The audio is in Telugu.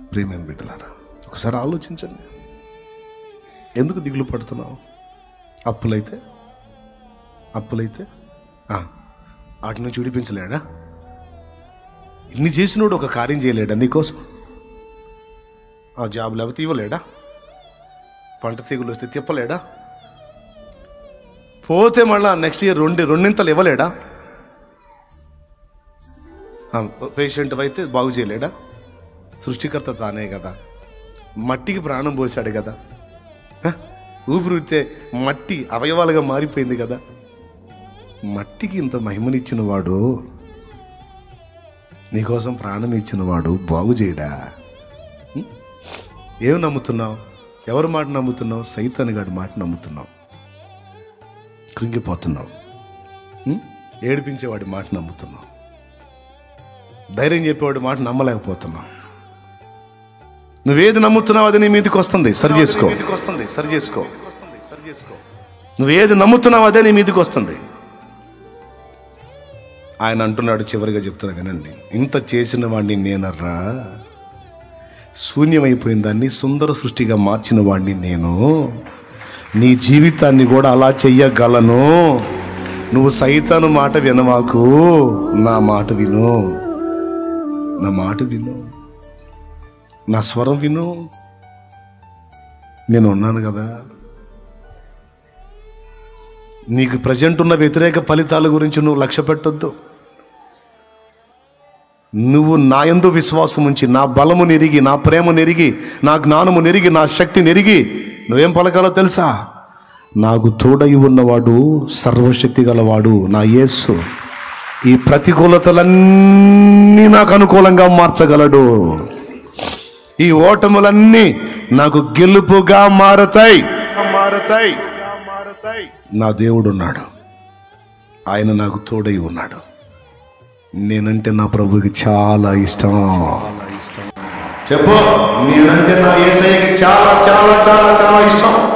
ప్రేమైన బిడ్డలారా ఒకసారి ఆలోచించండి ఎందుకు దిగులు పడుతున్నావు అప్పులైతే అప్పులైతే ఆ, వాటి నుంచి విడిపించలేడా ఇన్ని చేసినోడు ఒక కార్యం చేయలేడా నీకోసం ఆ జాబ్ లేకపోతే ఇవ్వలేడా పంట తెగులు వస్తే తిప్పలేడా పోతే మళ్ళా నెక్స్ట్ ఇయర్ రెండు రెండింతలు ఇవ్వలేడా పేషెంట్ అయితే బాగు చేయలేడా సృష్టికర్త తానే కదా మట్టికి ప్రాణం పోశాడు కదా హ? ఊపిరితే మట్టి అవయవాలుగా మారిపోయింది కదా మట్టికి ఇంత మహిమనిచ్చిన వాడు నీకోసం ప్రాణం ఇచ్చిన వాడు బాగు చేయడా ఉం? ఏం నమ్ముతున్నావు ఎవరి మాట నమ్ముతున్నావు సైతాన్ గాడి మాట నమ్ముతున్నావు కృంగిపోతున్నావు ఉం? ఏడిపించేవాడి మాట నమ్ముతున్నావు ధైర్యం చెప్పేవాడి మాట నమ్మలేకపోతున్నావు నువ్వేది నమ్ముతున్నావు అది నీ మీదకి వస్తుంది సరి చేసుకో వస్తుంది సరి చేసుకో నువ్వేది నమ్ముతున్నావు అదే నీ మీదకి వస్తుంది ఆయన అంటున్నాడు చివరిగా చెప్తున్నా వినండి ఇంత చేసిన వాడిని నేనర్రా శూన్యమైపోయిన దాన్ని సుందర సృష్టిగా మార్చిన వాడిని నేను నీ జీవితాన్ని కూడా అలా చెయ్యగలను నువ్వు సైతాను మాట వినవాకు నా మాట విను నా మాట విను నా స్వరం విను నేను ఉన్నాను కదా నీకు ప్రజెంట్ ఉన్న వ్యతిరేక ఫలితాల గురించి నువ్వు లక్ష్య పెట్టొద్దు నువ్వు నా యందు విశ్వాసం ఉంచి నా బలము నెరిగి నా ప్రేమ నెరిగి నా జ్ఞానము నెరిగి నా శక్తి నెరిగి నువ్వేం పలకాలో తెలుసా నాకు తోడై ఉన్నవాడు సర్వశక్తి గలవాడు నా యేసు ఈ ప్రతికూలతలన్నీ నాకు అనుకూలంగా మార్చగలడు ఈ ఓటములన్నీ నాకు గెలుపుగా మారతాయి మారతాయి నా దేవుడు ఉన్నాడు ఆయన నాకు తోడై ఉన్నాడు నేనంటే నా ప్రభుకి చాలా ఇష్టం చెప్పు నేనంటే నా ఏసైకి చాలా చాలా చాలా చాలా ఇష్టం